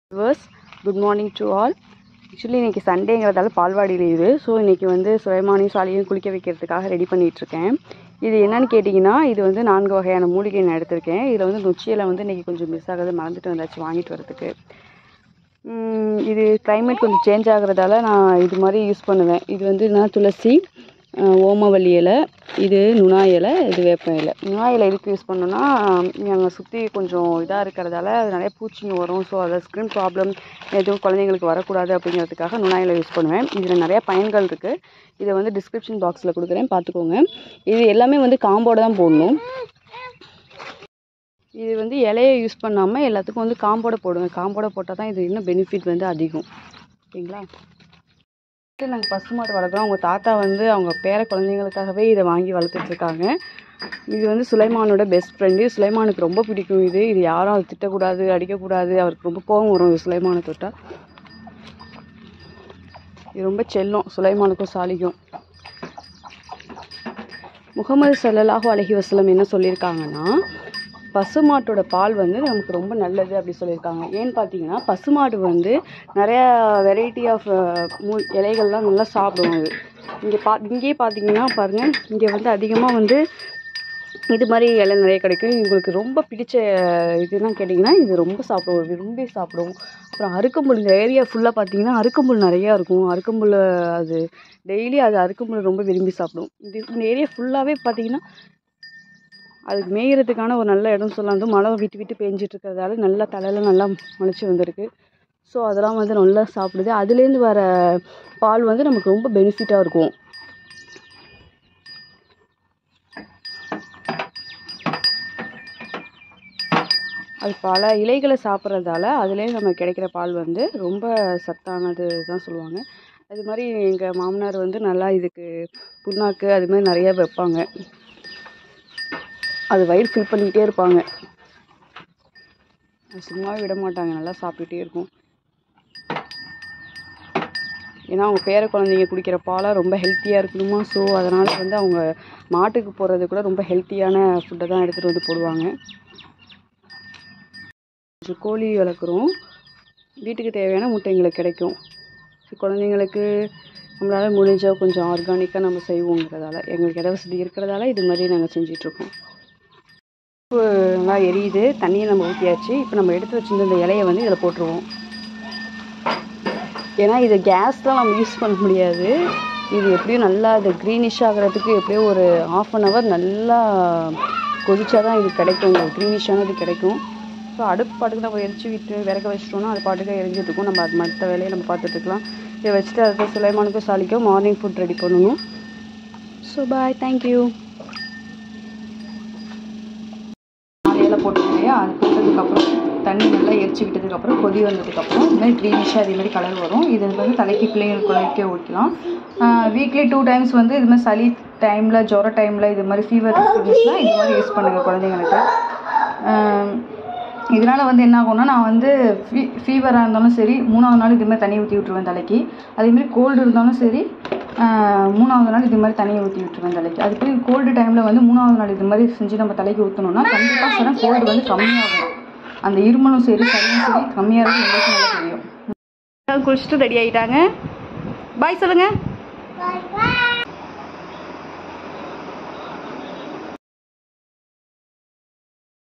Viewers good morning to all actually இன்றைக்கி சண்டேங்கிறதால பால்வாடி leave so இன்றைக்கி வந்து சுலைமானையும் சாலியும் குளிக்க வைக்கிறதுக்காக ரெடி பண்ணிகிட்ருக்கேன் இது என்னன்னு கேட்டிங்கன்னா இது வந்து நான்கு வகையான மூலிகை நான் எடுத்திருக்கேன் இதில் வந்து நொச்சியில் வந்து இன்றைக்கி கொஞ்சம் மிஸ் ஆகுது மறந்துட்டு வந்தாச்சு வாங்கிட்டு வரதுக்கு உம், இது climate கொஞ்சம் சேஞ்ச் ஆகுறதால நான் இது மாதிரி யூஸ் பண்ணுவேன் இது வந்து என்ன துளசி அஹ், ஓமவல்லி இலை இது நுணா இலை இது வேப்ப இலை நுணா இலை எதுக்கு யூஸ் பண்ணோன்னா நாங்கள் சுற்றி கொஞ்சம் இதாக இருக்கிறதால அது நிறைய பூச்சிங்க வரும் ஸோ அதை ஸ்கின் ப்ராப்ளம் எதுவும் குழந்தைங்களுக்கு வரக்கூடாது அப்படிங்கிறதுக்காக நுணா இலை யூஸ் பண்ணுவேன் இதில் நிறைய பயன்கள் இருக்குது இதை வந்து டிஸ்கிரிப்ஷன் பாக்ஸில் கொடுக்குறேன் பார்த்துக்கோங்க இது எல்லாமே வந்து காம்போட தான் போடணும் இது வந்து இலையை யூஸ் பண்ணாமல் எல்லாத்துக்கும் வந்து காம்போட போடுங்க காம்போட போட்டால் தான் இது இன்னும் பெனிஃபிட் வந்து அதிகம் ஓகேங்களா நாங்கள் பசுமாடு வளர்க்குறோம் அவங்க தாத்தா வந்து அவங்க பேர குழந்தைங்களுக்காகவே இதை வாங்கி வளர்த்துட்டு இருக்காங்க இது வந்து சுலைமானோட பெஸ்ட் ஃப்ரெண்டு சுலைமானுக்கு ரொம்ப பிடிக்கும் இது இது யாரும் அதை திட்டக்கூடாது அடிக்கக்கூடாது அவருக்கு ரொம்ப கோவம் வரும் இது சுலைமானை தொட்டா இது ரொம்ப செல்லம் சுலைமானுக்கும் சாலிக்கும் முகமது ஸல்லல்லாஹு அலைஹி வஸல்லம் என்ன சொல்லியிருக்காங்கன்னா பசுமாட்டோட பால் வந்து நமக்கு ரொம்ப நல்லது அப்படி சொல்லியிருக்காங்க ஏன்னு பார்த்தீங்கன்னா பசுமாடு வந்து நிறையா வெரைட்டி ஆஃப் மூ இலைகள்லாம் நல்லா சாப்பிடும் அது இங்கே பா இங்கேயே பார்த்தீங்கன்னா பாருங்கள் இங்கே வந்து அதிகமாக வந்து இது மாதிரி இலை நிறைய கிடைக்கும் உங்களுக்கு ரொம்ப பிடிச்ச இதுன்னு கேட்டிங்கன்னா இது ரொம்ப சாப்பிடுவோம் விரும்பி சாப்பிடுவோம் அப்புறம் அருக்கம்புல் இந்த ஏரியா ஃபுல்லாக பார்த்தீங்கன்னா அருக்கம்புல் நிறையா இருக்கும் அருக்கம்புல் அது டெய்லி அது அருக்கம்புல் ரொம்ப விரும்பி சாப்பிடும் இது இந்த ஏரியா ஃபுல்லாகவே பார்த்தீங்கன்னா அதுக்கு மேய்கிறதுக்கான ஒரு நல்ல இடம் சொல்லலாம் வந்து மழை விட்டு விட்டு பேஞ்சிட்டு இருக்கிறதால நல்லா தலையில் நல்லா முளைச்சி வந்திருக்கு ஸோ அதெல்லாம் வந்து நல்லா சாப்பிடுது அதுலேருந்து வர பால் வந்து நமக்கு ரொம்ப பெனிஃபிட்டாக இருக்கும் அது பல இலைகளை சாப்பிட்றதால அதுலேயே நமக்கு கிடைக்கிற பால் வந்து ரொம்ப சத்தானது தான் சொல்லுவாங்க அது மாதிரி எங்கள் மாமனார் வந்து நல்லா இதுக்கு புண்ணாக்கு அது மாதிரி நிறையா வைப்பாங்க அது வயிறு ஃபில் பண்ணிக்கிட்டே இருப்பாங்க அது சும்மாவே விட மாட்டாங்க நல்லா சாப்பிட்டுட்டே இருக்கும் ஏன்னா அவங்க பேர குழந்தைங்க குடிக்கிற பாலாக ரொம்ப ஹெல்த்தியாக இருக்கணுமா ஸோ அதனால் வந்து அவங்க மாட்டுக்கு போடுறது கூட ரொம்ப ஹெல்த்தியான ஃபுட்டை தான் எடுத்துகிட்டு வந்து போடுவாங்க கொஞ்சம் கோழி வளர்க்குறோம் வீட்டுக்கு தேவையான முட்டை எங்களுக்கு கிடைக்கும் குழந்தைங்களுக்கு நம்மளால் முடிஞ்ச கொஞ்சம் ஆர்கானிக்காக நம்ம செய்வோங்கிறதால எங்களுக்கு இட வசதி இருக்கிறதால இது மாதிரி நாங்கள் செஞ்சிட்ருக்கோம் நல்லா எரியுது தண்ணியை நம்ம ஊற்றியாச்சு இப்போ நம்ம எடுத்து வச்சிருந்த இந்த இலையை வந்து இதில் போட்டுருவோம் ஏன்னா இது கேஸ்லாம் நம்ம யூஸ் பண்ண முடியாது இது எப்படியும் நல்லா இது க்ரீனிஷ் ஆகிறதுக்கு எப்படியும் ஒரு ஆஃப் அன் ஹவர் நல்லா கொதிச்சா தான் இது கிடைக்கும் இந்த க்ரீனிஷானது கிடைக்கும் ஸோ அடுப்பு பாட்டுக்கு நம்ம எரிச்சு விட்டு விறக வச்சிட்டோம்னா அது பாட்டுக்கு எரிஞ்சிட்டு இருக்கும் நம்ம அது மற்ற வேலையை நம்ம பார்த்துட்டு இருக்கலாம் இதை வச்சுட்டு அதுக்கு சுலைமானுக்கும் சாலிக்கும் மார்னிங் ஃபுட் ரெடி பண்ணணும் ஸோ பாய் தேங்க்யூ நாலு இலை போட்டுருக்கோம் இல்லையா அது போட்டதுக்கப்புறம் தண்ணி நல்லா எரிச்சு விட்டதுக்கப்புறம் கொதி வந்ததுக்கப்புறம் இந்த மாதிரி க்ரீனிஷாக இதே மாதிரி கலர் வரும் இது வந்து தலைக்கு பிள்ளைங்களுக்கு குழைக்க ஊற்றலாம் வீக்லி டூ டைம்ஸ் வந்து இது மாதிரி சளி டைமில் ஜுர டைமில் இது மாதிரி ஃபீவர் இருந்துச்சுன்னா இது மாதிரி யூஸ் பண்ணுங்கள் குழந்தைங்களுக்கு ஆஹ் இதனால் வந்து என்ன ஆகும்னா நான் வந்து ஃபீ ஃபீவராக இருந்தாலும் சரி மூணாவது நாள் இது மாதிரி தண்ணி ஊற்றி விட்ருவேன் தலைக்கு அதேமாதிரி கோல்டு இருந்தாலும் சரி ஆஹ் மூணாவது நாள் இது மாதிரி தண்ணியை ஊற்றி விட்ருவேன் தலைக்கு அதுக்கு கோல்டு டைமில் வந்து மூணாவது நாள் இது மாதிரி செஞ்சு நம்ம தலைக்கு ஊற்றணும்னா கண்டிப்பாக சொன்னால் கோல்டு வந்து கம்மியாகும் அந்த இருமலும் சரி சளியும் சரி கம்மியாகிறது எங்களுக்கு நல்லா தெரியும் குளிச்சுட்டு ரெடி ஆகிட்டாங்க பாய் சொல்லுங்கள் Bye bye.